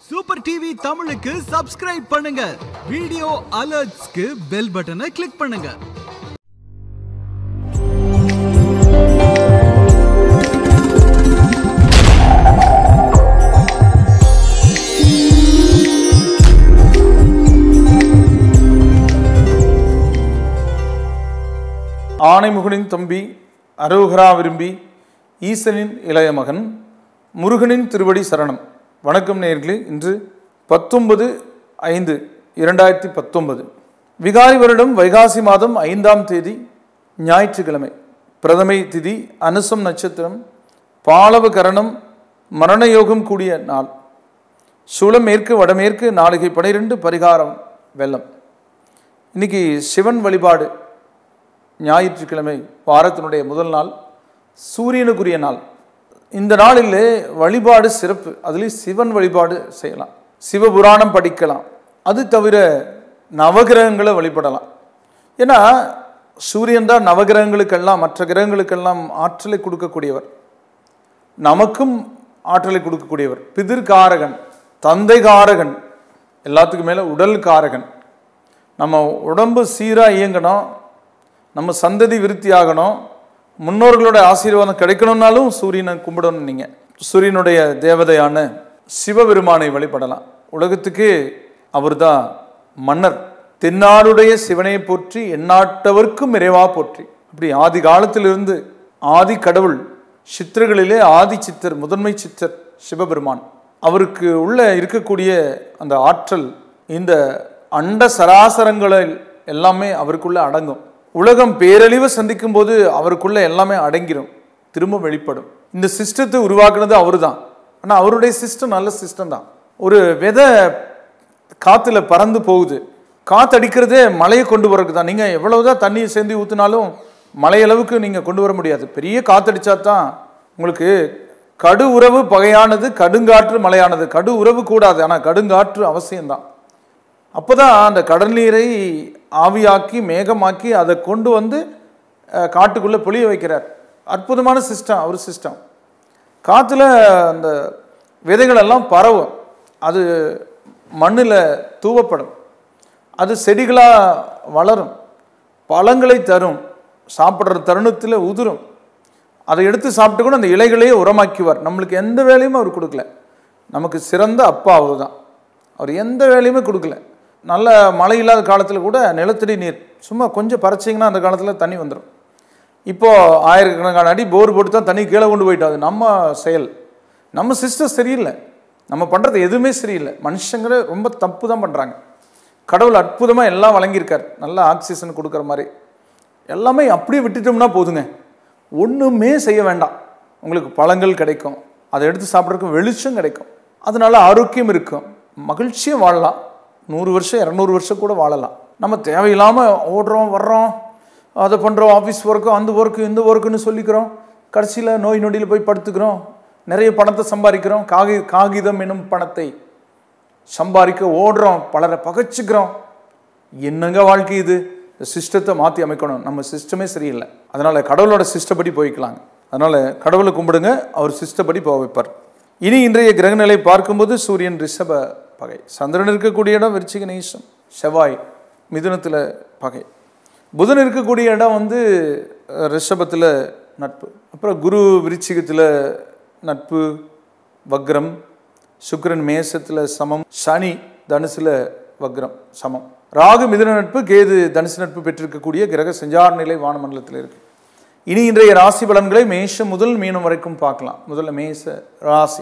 super TV தமிழுக்கு subscribe பண்ணுங்க video அலர்ட்ஸ்க்கு பெல் பட்டனை கிளிக் பண்ணுங்க ஆனைமுகனின் தம்பி அரோகரா விரும்பி ஈசனின் இளைய மகன் முருகனின் திருவடி சரணம் வணக்கம் நேர்களே இன்று பத்தொன்பது ஐந்து இரண்டாயிரத்தி பத்தொன்பது விகாரி வருடம் வைகாசி மாதம் ஐந்தாம் தேதி ஞாயிற்றுக்கிழமை பிரதமை திதி அனுசம் நட்சத்திரம் பாலவ கரணம் மரணயோகம் கூடிய நாள் சூளம் மேற்கு வடமேற்கு நாளிகை பனிரெண்டு பரிகாரம் வெள்ளம் இன்னைக்கு சிவன் வழிபாடு ஞாயிற்றுக்கிழமை வாரத்தினுடைய முதல் நாள் சூரியனுக்குரிய நாள் இந்த நாளிலே வழிபாடு சிறப்பு அதுலேயும் சிவன் வழிபாடு செய்யலாம் சிவபுராணம் படிக்கலாம் அது தவிர நவகிரகங்களை வழிபடலாம் ஏன்னா சூரியன் தான் நவகிரகங்களுக்கெல்லாம் மற்ற கிரகங்களுக்கெல்லாம் ஆற்றலை கொடுக்கக்கூடியவர் நமக்கும் ஆற்றலை கொடுக்கக்கூடியவர் பிதிர்காரகன் தந்தை காரகன் எல்லாத்துக்கும் மேலே உடல் காரகன் நம்ம உடம்பு சீராக இயங்கணும் நம்ம சந்ததி விருத்தி ஆகணும் முன்னோர்களோட ஆசீர்வாதம் கிடைக்கணும்னாலும் சூரியனை கும்பிடணும் நீங்கள் சூரியனுடைய தேவதையான சிவபெருமானை வழிபடலாம் உலகத்துக்கு அவர்தான் மன்னர் தென்னாடுடைய சிவனை போற்றி எந்நாட்டவர்க்கும் இறைவா போற்றி அப்படி ஆதி காலத்திலிருந்து ஆதி கடவுள் சித்தர்களிலே ஆதி சித்தர் முதன்மை சித்தர் சிவபெருமான் அவருக்கு உள்ள இருக்கக்கூடிய அந்த ஆற்றல் இந்த அண்ட சராசரங்களில் எல்லாமே அவருக்குள்ள அடங்கும் உலகம் பேரழிவை சந்திக்கும் போது அவருக்குள்ள எல்லாமே அடங்கிரும் திரும்ப வெளிப்படும் இந்த சிஸ்டத்தை உருவாக்குனது அவர் தான் ஆனால் அவருடைய சிஸ்டம் நல்ல சிஸ்டம் தான் ஒரு விதை காற்றுல பறந்து போகுது காற்று அடிக்கிறதே மழையை கொண்டு வரக்கு தான் நீங்கள் எவ்வளவுதான் தண்ணியை சேர்ந்து ஊற்றினாலும் மழையளவுக்கு நீங்கள் கொண்டு வர முடியாது பெரிய காற்றடிச்சா தான் உங்களுக்கு கடு உறவு பகையானது கடுங்காற்று மழையானது கடு உறவு கூடாது ஆனால் கடுங்காற்று அவசியம்தான் அப்போதான் அந்த கடல் நீரை ஆவியாக்கி மேகமாக்கி அதை கொண்டு வந்து அஹ், காட்டுக்குள்ளே பொழிய வைக்கிறார் அற்புதமான சிஸ்டம் அவர் சிஸ்டம் காற்றுல அந்த விதைகள் எல்லாம் பரவும் அது மண்ணில் தூவப்படும் அது செடிகளாக வளரும் பழங்களை தரும் சாப்பிட்ற தருணத்தில் உதிரும் அதை எடுத்து சாப்பிட்டு கூட அந்த இலைகளையே உரமாக்குவார் நம்மளுக்கு எந்த வேலையும் அவர் கொடுக்கல நமக்கு சிறந்த அப்பா அவர் தான் அவர் எந்த வேலையுமே கொடுக்கல நல்ல மழை இல்லாத காலத்தில் கூட நிலத்தடி நீர் சும்மா கொஞ்சம் பறிச்சிங்கன்னா அந்த காலத்தில் தண்ணி வந்துடும் இப்போது ஆயிரக்கணக்கான அடி போர் போட்டு தான் தண்ணி கீழே கொண்டு போயிட்டோம் அது நம்ம செயல் நம்ம சிஸ்டம் சரியில்லை நம்ம பண்ணுறது எதுவுமே சரியில்லை மனுஷங்கிற ரொம்ப தப்பு தான் பண்ணுறாங்க கடவுள் அற்புதமாக எல்லாம் வழங்கியிருக்கார் நல்ல ஆக்சிஜன் கொடுக்குற மாதிரி எல்லாமே அப்படியே விட்டுட்டோம்னா போதுங்க ஒன்றுமே செய்ய வேண்டாம் உங்களுக்கு பழங்கள் கிடைக்கும் அதை எடுத்து சாப்பிட்றதுக்கு வெளிச்சம் கிடைக்கும் அதனால ஆரோக்கியம் இருக்கும் மகிழ்ச்சியாக வாழலாம் நூறு வருஷம் இரநூறு வருஷம் கூட வாழலாம் நம்ம தேவையில்லாமல் ஓடுறோம் வர்றோம் அதை பண்ணுறோம் ஆஃபீஸ் ஒர்க்கு அந்த ஒர்க்கு இந்த ஒர்க்குன்னு சொல்லிக்கிறோம் கடைசியில் நோய் நொடியில் போய் படுத்துக்கிறோம் நிறைய பணத்தை சம்பாதிக்கிறோம் காகி காகிதம் எனும் பணத்தை சம்பாதிக்க ஓடுறோம் பலரை பகைச்சிக்கிறோம் என்னங்க வாழ்க்கை இது இந்த சிஸ்டத்தை மாற்றி அமைக்கணும் நம்ம சிஸ்டமே சரியில்லை அதனால் கடவுளோட சிஸ்டப்படி போய்க்கலாங்க அதனால் கடவுளை கும்பிடுங்க அவர் சிஸ்டப்படி போக வைப்பார் இனி இன்றைய கிரகநிலை பார்க்கும்போது சூரியன் ரிஷப பகை சந்திரன் இருக்கக்கூடிய இடம் விருச்சிக நேசம் செவ்வாய் மிதுனத்தில் பகை புதன் இருக்கக்கூடிய இடம் வந்து அஹ், ரிஷபத்தில் நட்பு அப்புறம் குரு விருச்சிகத்தில் நட்பு வக்ரம் சுக்கிரன் மேசத்தில் சமம் சனி தனுசுல வக்ரம் சமம் ராகு மிதுன நட்பு கேது தனுசு நட்பு பெற்றிருக்கக்கூடிய கிரக செஞ்சார் நிலை வானமண்டலத்தில் இருக்கு இனி இன்றைய ராசி பலன்களை மேஷம் முதல் மீனம் வரைக்கும் பார்க்கலாம் முதல்ல மேச ராசி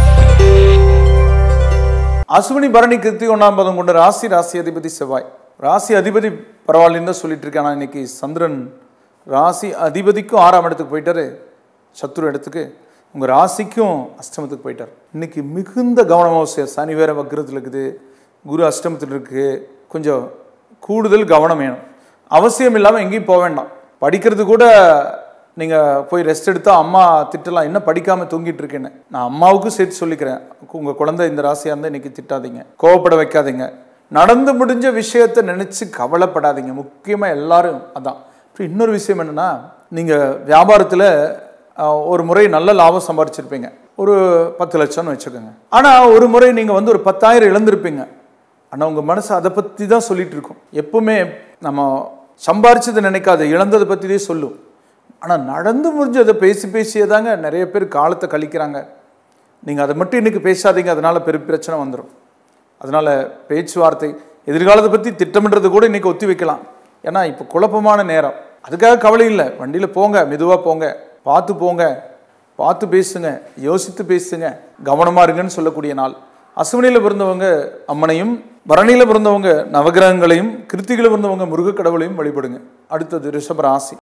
அசுவினி பரணி கிருத்தி ஒன்றாம் பதம் கொண்ட ராசி ராசி அதிபதி செவ்வாய் ராசி அதிபதி பரவாயில்லன்னு தான் சொல்லிட்டு இருக்கேன் ஆனால் இன்னைக்கு சந்திரன் ராசி அதிபதிக்கும் ஆறாம் இடத்துக்கு போயிட்டாரு சத்துரு இடத்துக்கு உங்கள் ராசிக்கும் அஷ்டமத்துக்கு போயிட்டார் இன்னைக்கு மிகுந்த கவனமாக செய்ய சனி வேற வக்ரத்தில் இருக்குது குரு அஷ்டமத்தில் இருக்குது கொஞ்சம் கூடுதல் கவனம் வேணும் அவசியம் இல்லாமல் எங்கேயும் போக வேண்டாம் படிக்கிறது கூட நீங்கள் போய் ரெஸ்ட் எடுத்தால் அம்மா திட்டலாம் என்ன படிக்காமல் தூங்கிட்டு இருக்கேன்னு நான் அம்மாவுக்கும் சேர்த்து சொல்லிக்கிறேன் உங்கள் குழந்தை இந்த ராசியாக இருந்தால் இன்னைக்கு திட்டாதீங்க கோவப்பட வைக்காதீங்க நடந்து முடிஞ்ச விஷயத்தை நினச்சி கவலைப்படாதீங்க முக்கியமாக எல்லாரும் அதான் அப்புறம் இன்னொரு விஷயம் என்னென்னா நீங்கள் வியாபாரத்தில் ஒரு முறை நல்ல லாபம் சம்பாரிச்சிருப்பீங்க ஒரு பத்து லட்சம்னு வச்சுக்கோங்க ஆனால் ஒரு முறை நீங்கள் வந்து ஒரு பத்தாயிரம் இழந்திருப்பீங்க ஆனால் உங்கள் மனசு அதை பற்றி தான் சொல்லிட்டு இருக்கும் எப்பவுமே நம்ம சம்பாரிச்சதை நினைக்காது இழந்ததை பற்றியே சொல்லும் ஆனால் நடந்து முடிஞ்சதை பேசி பேசியே தாங்க நிறைய பேர் காலத்தை கழிக்கிறாங்க நீங்கள் அதை மட்டும் இன்னைக்கு பேசாதீங்க அதனால் பெரிய பிரச்சனை வந்துடும் அதனால் பேச்சுவார்த்தை எதிர்காலத்தை பற்றி திட்டமிடுறது கூட இன்னைக்கு ஒத்தி வைக்கலாம் ஏன்னா இப்போ குழப்பமான நேரம் அதுக்காக கவலை இல்லை வண்டியில் போங்க மெதுவாக போங்க பார்த்து போங்க பார்த்து பேசுங்க யோசித்து பேசுங்க கவனமாக இருங்கன்னு சொல்லக்கூடிய நாள் அசுவனியில் பிறந்தவங்க அம்மனையும் பரணியில் பிறந்தவங்க நவகிரகங்களையும் கிருத்திகளை பிறந்தவங்க முருக கடவுளையும் வழிபடுங்க அடுத்தது ரிஷப ராசி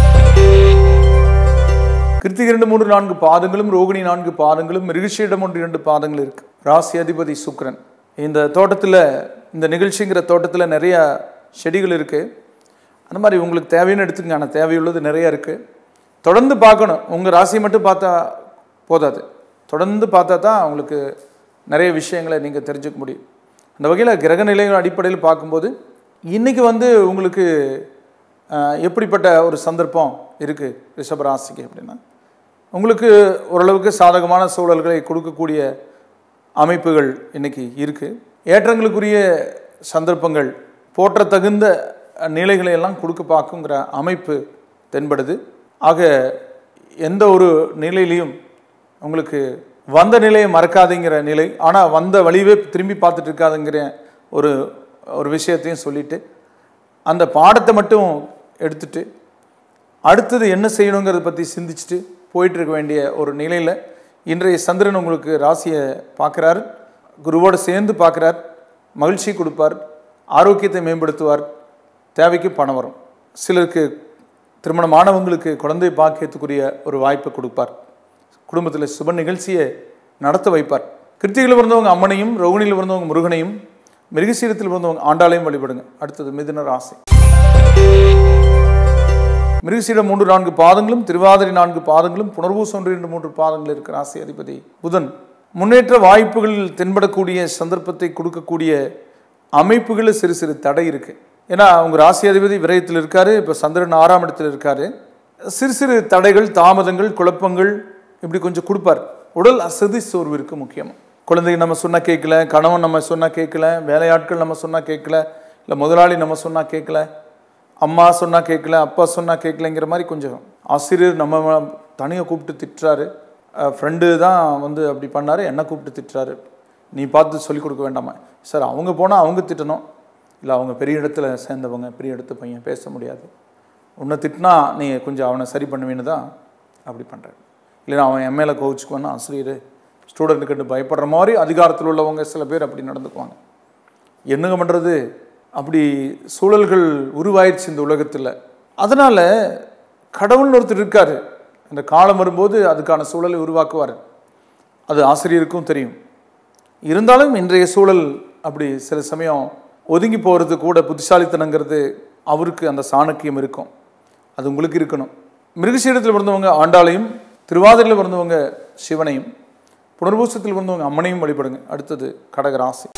கிருத்திகை இரண்டு மூன்று நான்கு பாதங்களும் ரோகிணி நான்கு பாதங்களும் மிருகஷியிடம் ஒன்று இரண்டு பாதங்கள் இருக்கு ராசி அதிபதி சுக்கிரன் இந்த தோட்டத்தில் இந்த நிகழ்ச்சிங்கிற தோட்டத்தில் நிறைய செடிகள் இருக்கு அந்த மாதிரி உங்களுக்கு தேவைன்னு எடுத்துக்கங்க ஆனால் தேவையுள்ளது நிறைய இருக்கு தொடர்ந்து பார்க்கணும் உங்கள் ராசியை மட்டும் பார்த்தா போதாது தொடர்ந்து பார்த்தா தான் உங்களுக்கு நிறைய விஷயங்களை நீங்கள் தெரிஞ்சுக்க முடியும் அந்த வகையில் கிரக நிலைகள் அடிப்படையில் பார்க்கும்போது இன்னைக்கு வந்து உங்களுக்கு அஹ், எப்படிப்பட்ட ஒரு சந்தர்ப்பம் இருக்குது ரிஷபராசிக்கு அப்படின்னா உங்களுக்கு ஓரளவுக்கு சாதகமான சூழல்களை கொடுக்கக்கூடிய அமைப்புகள் இன்னைக்கு இருக்கு ஏற்றங்களுக்குரிய சந்தர்ப்பங்கள் போற்ற தகுந்த நிலைகளை எல்லாம் கொடுக்க பார்க்குங்கிற அமைப்பு தென்படுது ஆக எந்த ஒரு நிலையிலையும் உங்களுக்கு வந்த நிலையை மறக்காதீங்கிற நிலை ஆனால் வந்த வழியவே திரும்பி பார்த்துட்டு இருக்காதுங்கிற ஒரு ஒரு விஷயத்தையும் சொல்லிட்டு அந்த பாடத்தை மட்டும் எடுத்துட்டு அடுத்தது என்ன செய்யணுங்கிறத பற்றி சிந்திச்சுட்டு போயிட்டு இருக்க வேண்டிய ஒரு நிலையில் இன்றைய சந்திரன் உங்களுக்கு ராசியை பார்க்குறாரு குருவோடு சேர்ந்து பார்க்குறார் மகிழ்ச்சி கொடுப்பார் ஆரோக்கியத்தை மேம்படுத்துவார் தேவைக்கு பணம் வரும் சிலருக்கு திருமணமானவங்களுக்கு குழந்தை பாக்கியத்துக்குரிய ஒரு வாய்ப்பை கொடுப்பார் குடும்பத்தில் சுப நிகழ்ச்சியை நடத்த வைப்பார் கிருத்திகையில் பிறந்தவங்க அம்மனையும் ரோகிணியில் பிறந்தவங்க முருகனையும் மிருகசீரத்தில் பிறந்தவங்க ஆண்டாளையும் வழிபடுங்க அடுத்தது மிதுன ராசி மிருகசீடம் மூன்று நான்கு பாதங்களும் திருவாதிரை நான்கு பாதங்களும் புனர்வூசம் ஒன்று இரண்டு மூன்று பாதங்கள் இருக்கிற ராசி அதிபதி புதன் முன்னேற்ற வாய்ப்புகள் தென்படக்கூடிய சந்தர்ப்பத்தை கொடுக்கக்கூடிய அமைப்புகளில் சிறு சிறு தடை இருக்கு ஏன்னா அவங்க ராசி அதிபதி விரயத்தில் இருக்காரு இப்போ சந்திரன் ஆறாம் இடத்தில் இருக்காரு சிறு சிறு தடைகள் தாமதங்கள் குழப்பங்கள் இப்படி கொஞ்சம் கொடுப்பார் உடல் அசதி சோர்விற்கு முக்கியமாக குழந்தைங்க நம்ம சொன்னா கேட்கல கணவன் நம்ம சொன்னா கேட்கல வேலையாட்கள் நம்ம சொன்னா கேட்கல இல்லை முதலாளி நம்ம சொன்னா கேட்கல அம்மா சொன்னா கேட்கல அப்பா சொன்னா கேட்கலங்கிற மாதிரி கொஞ்சம் ஆசிரியர் நம்ம தனியாக கூப்பிட்டு திட்டுறாரு ஃப்ரெண்டு தான் வந்து அப்படி பண்ணாரு என்ன கூப்பிட்டு திட்டுறாரு நீ பார்த்து சொல்லிக் கொடுக்க வேண்டாமா சார் அவங்க போனால் அவங்க திட்டணும் இல்லை அவங்க பெரிய இடத்துல சேர்ந்தவங்க பெரிய இடத்து பையன் பேச முடியாது உன்னை திட்டினா நீ கொஞ்சம் அவனை சரி பண்ணுவேன்னு தான் அப்படி பண்ணுறேன் இல்லைன்னா அவன் என் மேலே கோவிச்சுக்குவானா ஆசிரியர் ஸ்டூடெண்ட்டுக்கிட்ட பயப்படுற மாதிரி அதிகாரத்தில் உள்ளவங்க சில பேர் அப்படி நடந்துக்குவாங்க என்னங்க பண்ணுறது அப்படி சூழல்கள் உருவாயிருச்சு இந்த உலகத்தில் அதனால் கடவுள்னு ஒருத்தர் இருக்கார் அந்த காலம் வரும்போது அதுக்கான சூழலை உருவாக்குவார் அது ஆசிரியருக்கும் தெரியும் இருந்தாலும் இன்றைய சூழல் அப்படி சில சமயம் ஒதுங்கி போகிறது கூட புத்திசாலித்தனங்கிறது அவருக்கு அந்த சாணக்கியம் இருக்கும் அது உங்களுக்கு இருக்கணும் மிருகசீடத்தில் பிறந்தவங்க ஆண்டாளையும் திருவாதிரையில் பிறந்தவங்க சிவனையும் புனர்பூசத்தில் பிறந்தவங்க அம்மனையும் வழிபடுங்க அடுத்தது கடகராசி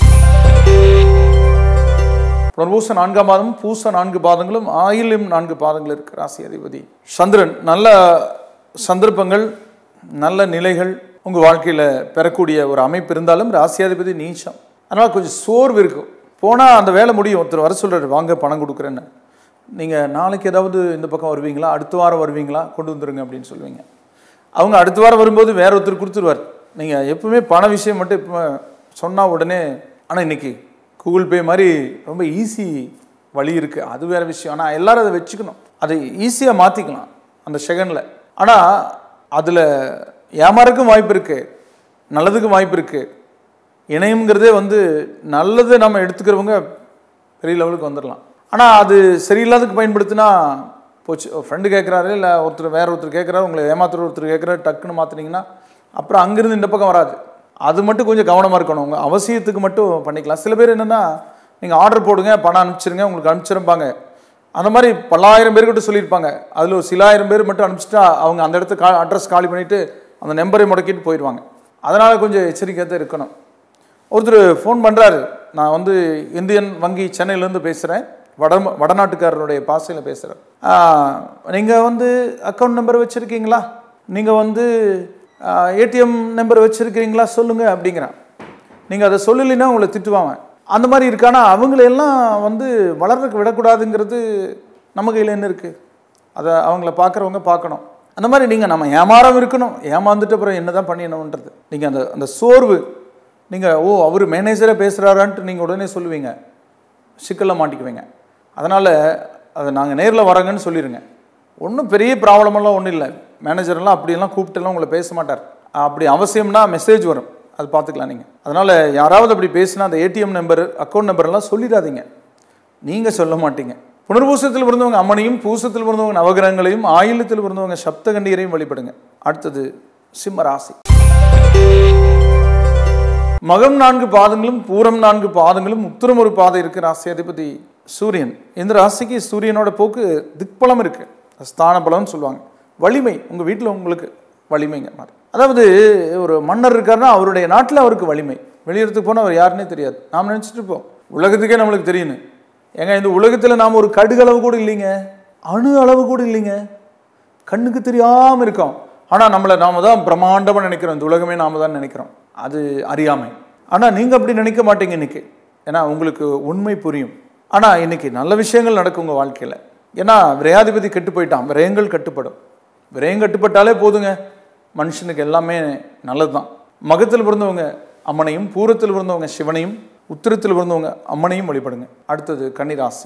புனர்பூச நான்காம் பாதம் பூச நான்கு பாதங்களும் ஆயிலும் நான்கு பாதங்கள் இருக்கு ராசி அதிபதி சந்திரன் நல்ல சந்தர்ப்பங்கள் நல்ல நிலைகள் உங்கள் வாழ்க்கையில் பெறக்கூடிய ஒரு அமைப்பு இருந்தாலும் ராசியாதிபதி நீச்சம் அதனால் கொஞ்சம் சோர்வு இருக்கும் போனால் அந்த வேலை முடியும் ஒருத்தர் வர சொல்கிறார் வாங்க பணம் கொடுக்குறேன்னு நீங்கள் நாளைக்கு ஏதாவது இந்த பக்கம் வருவீங்களா அடுத்த வாரம் வருவீங்களா கொண்டு வந்துருங்க அப்படின்னு சொல்லுவீங்க அவங்க அடுத்த வாரம் வரும்போது வேற ஒருத்தர் கொடுத்துருவார் நீங்கள் எப்பவுமே பண விஷயம் மட்டும் இப்போ சொன்னால் உடனே ஆனால் இன்னைக்கு கூகுள் பே மாதிரி ரொம்ப ஈஸி வழி இருக்குது அது வேற விஷயம் ஆனால் எல்லாரும் அதை வச்சுக்கணும் அதை ஈஸியாக மாற்றிக்கலாம் அந்த செகண்டில் ஆனால் அதில் ஏமாறக்கும் வாய்ப்பு இருக்குது நல்லதுக்கும் வாய்ப்பு இருக்குது இணையம்ங்கிறதே வந்து நல்லதை நம்ம எடுத்துக்கிறவங்க பெரிய லெவலுக்கு வந்துடலாம் ஆனால் அது சரியில்லாததுக்கு பயன்படுத்தினா போச்சு ஃப்ரெண்டு கேட்குறாரு இல்லை ஒருத்தர் வேற ஒருத்தர் கேட்குறாரு உங்களை ஏமாத்துற ஒருத்தர் கேட்குறாரு டக்குன்னு மாற்றினீங்கன்னா அப்புறம் அங்கேருந்து இந்த பக்கம் வராது அது மட்டும் கொஞ்சம் கவனமாக இருக்கணும் உங்கள் அவசியத்துக்கு மட்டும் பண்ணிக்கலாம் சில பேர் என்னென்னா நீங்கள் ஆர்டர் போடுங்க பணம் அனுப்பிச்சிருங்க உங்களுக்கு அனுப்பிச்சிருப்பாங்க அந்த மாதிரி பல்லாயிரம் பேர்கிட்ட சொல்லியிருப்பாங்க அதில் ஒரு சிலாயிரம் பேர் மட்டும் அனுப்பிச்சிட்டா அவங்க அந்த இடத்த கா அட்ரஸ் காலி பண்ணிவிட்டு அந்த நம்பரை முடக்கிட்டு போயிடுவாங்க அதனால் கொஞ்சம் எச்சரிக்கையாக தான் இருக்கணும் ஒருத்தர் ஃபோன் பண்ணுறாரு நான் வந்து இந்தியன் வங்கி சென்னையிலேருந்து பேசுகிறேன் வட வடநாட்டுக்காரருடைய பாசையில் பேசுகிறேன் நீங்கள் வந்து அக்கௌண்ட் நம்பர் வச்சுருக்கீங்களா நீங்கள் வந்து ஏடிஎம் நம்பர் வச்சுருக்கிறீங்களா சொல்லுங்கள் அப்படிங்கிறான் நீங்கள் அதை சொல்லலைன்னா உங்களை திட்டுவாங்க அந்த மாதிரி இருக்கானா அவங்களையெல்லாம் வந்து வளர்றதுக்கு விடக்கூடாதுங்கிறது நம்ம கையில் என்ன இருக்குது அதை அவங்கள பார்க்குறவங்க பார்க்கணும் அந்த மாதிரி நீங்கள் நம்ம ஏமாறாம இருக்கணும் ஏமாந்துட்டு அப்புறம் என்ன தான் பண்ணிடணுன்றது நீங்கள் அந்த அந்த சோர்வு நீங்கள் ஓ அவர் மேனேஜரே பேசுகிறாரான்ட்டு நீங்கள் உடனே சொல்லுவீங்க சிக்கலில் மாட்டிக்குவீங்க அதனால் அதை நாங்கள் நேரில் வரங்கன்னு சொல்லிடுங்க ஒன்றும் பெரிய ப்ராப்ளமெல்லாம் ஒன்றும் இல்லை மேனேஜர்லாம் அப்படியெல்லாம் கூப்பிட்டுலாம் உங்களை பேச மாட்டார் அப்படி அவசியம்னா மெசேஜ் வரும் அது பார்த்துக்கலாம் நீங்கள் அதனால் யாராவது அப்படி பேசினா அந்த ஏடிஎம் நம்பர் அக்கௌண்ட் நம்பர்லாம் சொல்லிடாதீங்க நீங்கள் சொல்ல மாட்டீங்க புனர்பூசத்தில் பிறந்தவங்க அம்மனையும் பூசத்தில் பிறந்தவங்க நவகிரகங்களையும் ஆயிலத்தில் பிறந்தவங்க சப்த கண்டீரையும் வழிபடுங்க அடுத்தது சிம்ம ராசி மகம் நான்கு பாதங்களும் பூரம் நான்கு பாதங்களும் உத்தரம் ஒரு பாதை இருக்கு ராசி அதிபதி சூரியன் இந்த ராசிக்கு சூரியனோட போக்கு திக்பலம் இருக்கு ஸ்தான பலம்னு சொல்லுவாங்க வலிமை உங்க வீட்டில் உங்களுக்கு வலிமைங்க மாதிரி அதாவது ஒரு மன்னர் இருக்காருன்னா அவருடைய நாட்டில் அவருக்கு வலிமை வெளியிடத்துக்கு போனால் அவர் யாருன்னே தெரியாது நாம் நினச்சிட்டு இருப்போம் உலகத்துக்கே நம்மளுக்கு தெரியணும் ஏங்க இந்த உலகத்தில் நாம் ஒரு கடுகளவு கூட இல்லைங்க அணு அளவு கூட இல்லைங்க கண்ணுக்கு தெரியாமல் இருக்கோம் ஆனால் நம்மளை நாம தான் பிரம்மாண்டமாக நினைக்கிறோம் இந்த உலகமே நாம தான் நினைக்கிறோம் அது அறியாமை ஆனால் நீங்கள் அப்படி நினைக்க மாட்டீங்க இன்னைக்கு ஏன்னா உங்களுக்கு உண்மை புரியும் ஆனால் இன்னைக்கு நல்ல விஷயங்கள் நடக்கும் உங்கள் வாழ்க்கையில் ஏன்னா விரையாதிபதி கெட்டு போயிட்டான் விரயங்கள் கட்டுப்படும் விரயம் கட்டுப்பட்டாலே போதுங்க மனுஷனுக்கு எல்லாமே நல்லது தான் மகத்தில் பிறந்தவங்க அம்மனையும் பூரத்தில் பிறந்தவங்க சிவனையும் உத்திரத்தில் பிறந்தவங்க அம்மனையும் வழிபடுங்க அடுத்தது கன்னிராசி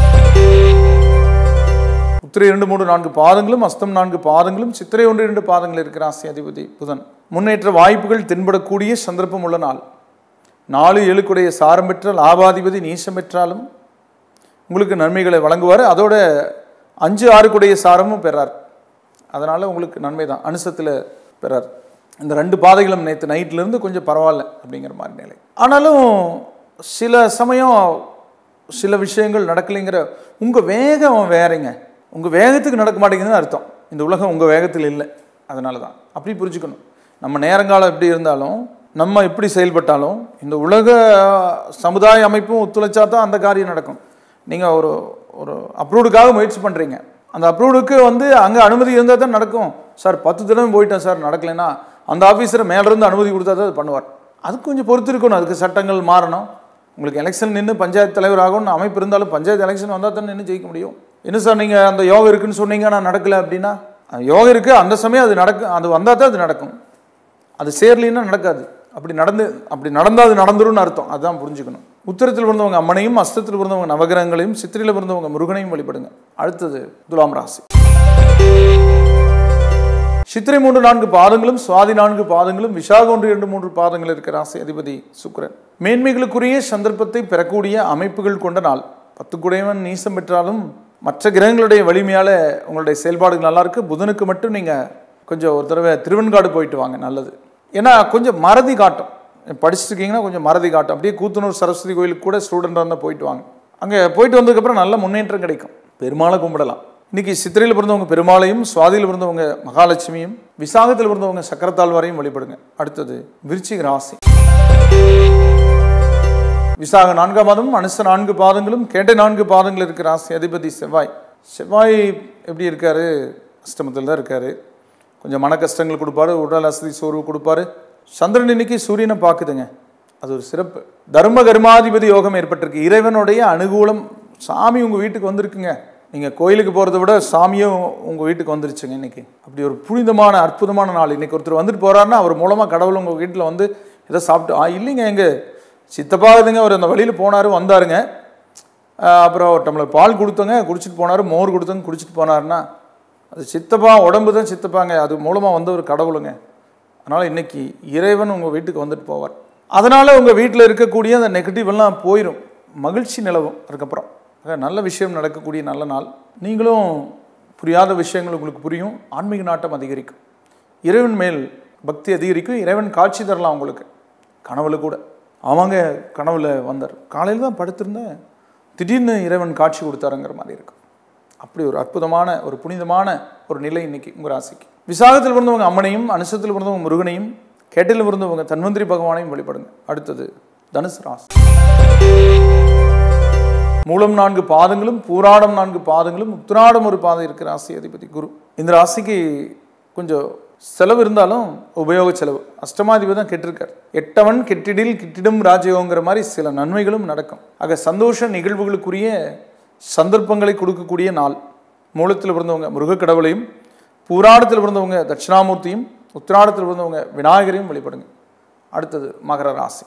உத்திரை இரண்டு மூன்று நான்கு பாதங்களும் அஸ்தம் நான்கு பாதங்களும் சித்திரை ஒன்று இரண்டு பாதங்கள் இருக்கிற ராசி அதிபதி புதன் முன்னேற்ற வாய்ப்புகள் தென்படக்கூடிய சந்தர்ப்பம் உள்ள நாள் நாலு ஏழுக்குடைய சாரம் பெற்ற லாபாதிபதி நீசம் பெற்றாலும் உங்களுக்கு நன்மைகளை வழங்குவார் அதோட அஞ்சு ஆறுக்குடைய சாரமும் பெறார் அதனால் உங்களுக்கு நன்மை தான் அனுசத்தில் பெறார் இந்த ரெண்டு பாதைகளும் நேற்று நைட்லேருந்து கொஞ்சம் பரவாயில்ல அப்படிங்கிற மாதிரி நிலை ஆனாலும் சில சமயம் சில விஷயங்கள் நடக்கலைங்கிற உங்கள் வேகம் வேறங்க உங்கள் வேகத்துக்கு நடக்க மாட்டேங்குதுன்னு அர்த்தம் இந்த உலகம் உங்கள் வேகத்தில் இல்லை அதனால தான் அப்படி புரிஞ்சுக்கணும் நம்ம நேரங்காலம் எப்படி இருந்தாலும் நம்ம எப்படி செயல்பட்டாலும் இந்த உலக சமுதாய அமைப்பும் ஒத்துழைச்சா தான் அந்த காரியம் நடக்கும் நீங்கள் ஒரு ஒரு அப்ரூவ்டுக்காக முயற்சி பண்ணுறீங்க அந்த அப்ரூவ்டுக்கு வந்து அங்கே அனுமதி இருந்தால் தான் நடக்கும் சார் பத்து தடவை போயிட்டேன் சார் நடக்கலைன்னா அந்த ஆஃபீஸர் மேலேருந்து அனுமதி கொடுத்தா தான் அது பண்ணுவார் அதுக்கு கொஞ்சம் பொறுத்து இருக்கணும் அதுக்கு சட்டங்கள் மாறணும் உங்களுக்கு எலெக்ஷன் நின்று பஞ்சாயத்து தலைவர் ஆகும்னு அமைப்பு இருந்தாலும் பஞ்சாயத்து எலெக்ஷன் வந்தால் தான் நின்று ஜெயிக்க முடியும் என்ன சார் நீங்கள் அந்த யோகா இருக்குன்னு சொன்னீங்க நான் நடக்கலை அப்படின்னா அந்த யோகா இருக்குது அந்த சமயம் அது நடக்கும் அது வந்தால் தான் அது நடக்கும் அது சேரலின்னா நடக்காது அப்படி நடந்து அப்படி நடந்தால் அது நடந்துரும்னு அர்த்தம் அதுதான் புரிஞ்சுக்கணும் உத்தரத்தில் பிறந்தவங்க அம்மனையும் அஸ்தத்தில் பிறந்தவங்க நவகிரகங்களையும் சித்திரையில் பிறந்தவங்க முருகனையும் வழிபடுங்க அடுத்தது துலாம் ராசி சித்திரை மூன்று நான்கு பாதங்களும் சுவாதி நான்கு பாதங்களும் விசாகம் ஒன்று இரண்டு மூன்று பாதங்கள் இருக்கிற ராசி அதிபதி சுக்கிரன் மேன்மைகளுக்குரிய சந்தர்ப்பத்தை பெறக்கூடிய அமைப்புகள் கொண்ட நாள் பத்து குடையவன் நீசம் பெற்றாலும் மற்ற கிரகங்களுடைய வலிமையால் உங்களுடைய செயல்பாடுகள் நல்லா இருக்கு புதனுக்கு மட்டும் நீங்கள் கொஞ்சம் ஒரு தடவை திருவெண்காடு போயிட்டு வாங்க நல்லது ஏன்னா கொஞ்சம் மறதி காட்டும் படிச்சிருக்கீங்கன்னா கொஞ்சம் மறதி காட்டும் அப்படியே கூத்தனூர் சரஸ்வதி கோயிலுக்கு கூட ஸ்டூடெண்டாக இருந்தால் போயிட்டு வாங்க அங்கே போயிட்டு வந்ததுக்கப்புறம் நல்ல முன்னேற்றம் கிடைக்கும் பெருமாளை கும்பிடலாம் இன்னைக்கு சித்திரையில் பிறந்தவங்க பெருமாளையும் சுவாதியில் பிறந்தவங்க மகாலட்சுமியும் விசாகத்தில் பிறந்தவங்க சக்கரத்தாழ்வாரையும் வழிபடுங்க அடுத்தது விருச்சிக ராசி விசாக நான்காம் பாதமும் அனுச நான்கு பாதங்களும் கேட்ட நான்கு பாதங்கள் இருக்கிற ராசி அதிபதி செவ்வாய் செவ்வாய் எப்படி இருக்காரு அஷ்டமத்தில் தான் இருக்காரு கொஞ்சம் மன கஷ்டங்கள் கொடுப்பாரு உடல் அசதி சோர்வு கொடுப்பாரு சந்திரன் இன்னைக்கு சூரியனை பார்க்குதுங்க அது ஒரு சிறப்பு தர்ம கர்மாதிபதி யோகம் ஏற்பட்டிருக்கு இறைவனுடைய அனுகூலம் சாமி உங்கள் வீட்டுக்கு வந்திருக்குங்க நீங்கள் கோயிலுக்கு போகிறத விட சாமியும் உங்கள் வீட்டுக்கு வந்துருச்சுங்க இன்னைக்கு அப்படி ஒரு புனிதமான அற்புதமான நாள் இன்னைக்கு ஒருத்தர் வந்துட்டு போகிறாருன்னா அவர் மூலமாக கடவுள் உங்கள் வீட்டில் வந்து ஏதோ சாப்பிட்டு ஆ இல்லைங்க எங்கள் சித்தப்பா இதுங்க அவர் அந்த வழியில் போனார் வந்தாருங்க ஆஹ் அப்புறம் ஒரு டம்ளர் பால் கொடுத்தோங்க குடிச்சிட்டு போனார் மோர் கொடுத்தோங்க குடிச்சிட்டு போனாருன்னா அது சித்தப்பா உடம்பு தான் சித்தப்பாங்க அது மூலமாக வந்த ஒரு கடவுளுங்க அதனால் இன்னைக்கு இறைவன் உங்கள் வீட்டுக்கு வந்துட்டு போவார் அதனால் உங்கள் வீட்டில் இருக்கக்கூடிய அந்த நெகட்டிவ் எல்லாம் போயிடும் மகிழ்ச்சி நிலவும் அதுக்கப்புறம் ஆக நல்ல விஷயம் நடக்கக்கூடிய நல்ல நாள் நீங்களும் புரியாத விஷயங்கள் உங்களுக்கு புரியும் ஆன்மீக நாட்டம் அதிகரிக்கும் இறைவன் மேல் பக்தி அதிகரிக்கும் இறைவன் காட்சி தரலாம் உங்களுக்கு கனவுல கூட அவங்க கனவுல வந்தார் காலையில் தான் படுத்திருந்தேன் திடீர்னு இறைவன் காட்சி கொடுத்தாருங்கிற மாதிரி இருக்கும் அப்படி ஒரு அற்புதமான ஒரு புனிதமான ஒரு நிலை இன்னைக்கு உங்கள் ராசிக்கு விசாகத்தில் பிறந்தவங்க அம்மனையும் அனுசத்தில் பிறந்தவங்க முருகனையும் கேட்டில் பிறந்தவங்க தன்வந்திரி பகவானையும் வழிபடுங்க அடுத்தது தனுசு ராசி மூலம் நான்கு பாதங்களும் பூராடம் நான்கு பாதங்களும் உத்திராடம் ஒரு பாதை இருக்கிற ராசி அதிபதி குரு இந்த ராசிக்கு கொஞ்சம் செலவு இருந்தாலும் உபயோக செலவு அஷ்டமாதிபதி தான் கெட்டிருக்கார் எட்டவன் கெட்டிடில் கிட்டிடும் ராஜயோகங்கிற மாதிரி சில நன்மைகளும் நடக்கும் ஆக சந்தோஷ நிகழ்வுகளுக்குரிய சந்தர்ப்பங்களை கொடுக்கக்கூடிய நாள் மூலத்தில் பிறந்தவங்க முருகக் கடவுளையும் பூராடத்தில் பிறந்தவங்க தட்சிணாமூர்த்தியும் உத்திராடத்தில் பிறந்தவங்க விநாயகரையும் வழிபடுங்க அடுத்தது மகர ராசி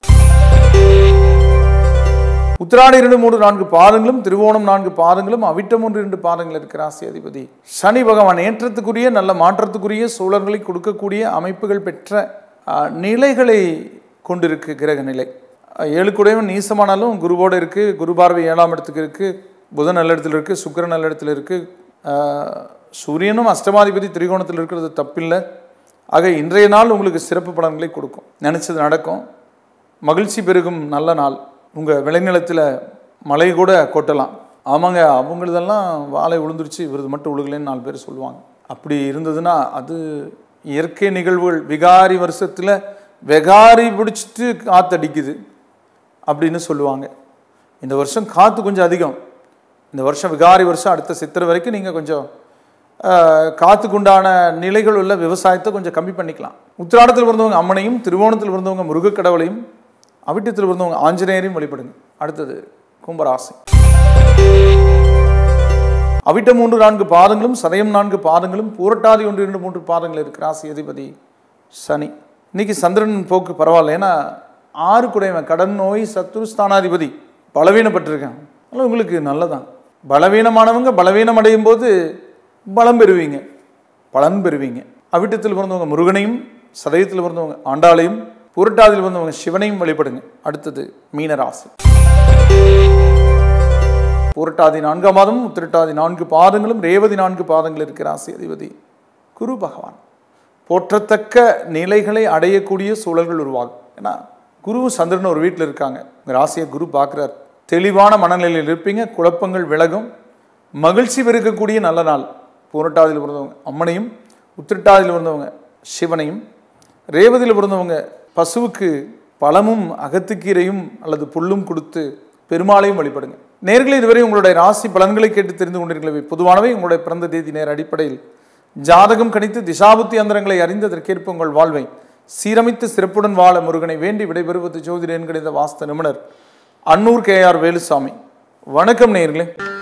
உத்திராட இரண்டு மூன்று நான்கு பாதங்களும் திருவோணம் நான்கு பாதங்களும் அவிட்டம் ஒன்று இரண்டு பாதங்கள் இருக்கிற ராசி அதிபதி சனி பகவான் ஏற்றத்துக்குரிய நல்ல மாற்றத்துக்குரிய சூழல்களை கொடுக்கக்கூடிய அமைப்புகள் பெற்ற ஆஹ், நிலைகளை கொண்டிருக்கு கிரக நிலை ஆஹ், ஏழு குடையவன் நீசமானாலும் குருவோடு இருக்கு குரு பார்வை ஏழாம் இடத்துக்கு இருக்கு புதன் நல்ல இடத்துல இருக்கு சுக்கிரன் நல்ல இடத்துல இருக்கு ஆஹ், சூரியனும் அஷ்டமாதிபதி திரிகோணத்தில் இருக்கிறது தப்பில்லை ஆக இன்றைய நாள் உங்களுக்கு சிறப்பு பலன்களை கொடுக்கும் நினைச்சது நடக்கும் மகிழ்ச்சி பெருகும் நல்ல நாள் உங்கள் விளைநிலத்தில் மழை கூட கொட்டலாம் ஆமாங்க அவங்களதெல்லாம் வாழை விழுந்துருச்சு இவரது மட்டும் விழுகலைன்னு நாலு பேர் சொல்லுவாங்க அப்படி இருந்ததுன்னா அது இயற்கை நிகழ்வுகள் விகாரி வருஷத்தில் வெகாரி பிடிச்சிட்டு காத்தடிக்குது அப்படின்னு சொல்லுவாங்க இந்த வருஷம் காற்று கொஞ்சம் அதிகம் இந்த வருஷம் விகாரி வருஷம் அடுத்த சித்திரை வரைக்கும் நீங்கள் கொஞ்சம் ஆஹ், காத்துக்குண்டான நிலைகள் உள்ள விவசாயத்தை கொஞ்சம் கம்மி பண்ணிக்கலாம் உத்திராடத்தில் பிறந்தவங்க அம்மனையும் திருவோணத்தில் பிறந்தவங்க முருகக்கடவுளையும் அவிட்டத்தில் பிறந்தவங்க ஆஞ்சநேயரையும் வழிபடுங்க அடுத்தது கும்பராசி அவிட்டம் மூன்று நான்கு பாதங்களும் சதயம் நான்கு பாதங்களும் பூரட்டாதி ஒன்று இரண்டு மூன்று பாதங்கள் இருக்கு ராசி அதிபதி சனி இன்னைக்கு சந்திரன் போக்கு பரவாயில்ல ஏன்னா ஆறு குடைவன் கடன் நோய் சத்துரு ஸ்தானாதிபதி பலவீனப்பட்டிருக்கேன் அதனால் உங்களுக்கு நல்லதான் பலவீனமானவங்க பலவீனம் அடையும் போது பலம் பெறுவீங்க பலன் பெறுவீங்க அவிட்டத்தில் பிறந்தவங்க முருகனையும் சதயத்தில் பிறந்தவங்க ஆண்டாளையும் புரட்டாதியில் பிறந்தவங்க சிவனையும் வழிபடுங்க அடுத்தது மீனராசி புரட்டாதி நான்காம் மாதம் உத்திரட்டாதி நான்கு பாதங்களும் ரேவதி நான்கு பாதங்கள் இருக்கிற ராசி அதிபதி குரு பகவான் போற்றத்தக்க நிலைகளை அடையக்கூடிய சூழல்கள் உருவாகும் ஏன்னா குருவும் சந்திரன் ஒரு வீட்டில் இருக்காங்க உங்க ராசியை குரு பார்க்குறார் தெளிவான மனநிலையில் இருப்பீங்க குழப்பங்கள் விலகும் மகிழ்ச்சி பெருக்கக்கூடிய நல்ல நாள் பூரட்டாதியில் பிறந்தவங்க அம்மனையும் உத்திரட்டாதியில் பிறந்தவங்க சிவனையும் ரேவதியில் பிறந்தவங்க பசுவுக்கு பழமும் அகத்துக்கீரையும் அல்லது புல்லும் கொடுத்து பெருமாளையும் வழிபடுங்க நேர்களை இதுவரை உங்களுடைய ராசி பலன்களை கேட்டு தெரிந்து கொண்டிருக்கிறவை பொதுவானவை உங்களுடைய பிறந்த தேதி நேர அடிப்படையில் ஜாதகம் கணித்து திசாபுத்தி அந்தரங்களை அறிந்ததற்கேற்ப உங்கள் வாழ்வை சீரமைத்து சிறப்புடன் வாழ முருகனை வேண்டி விடைபெறுவது ஜோதிட என்கிற வாஸ்து நிபுணர் அன்னூர் கே ஆர் வேலுசாமி வணக்கம் நேயர்களே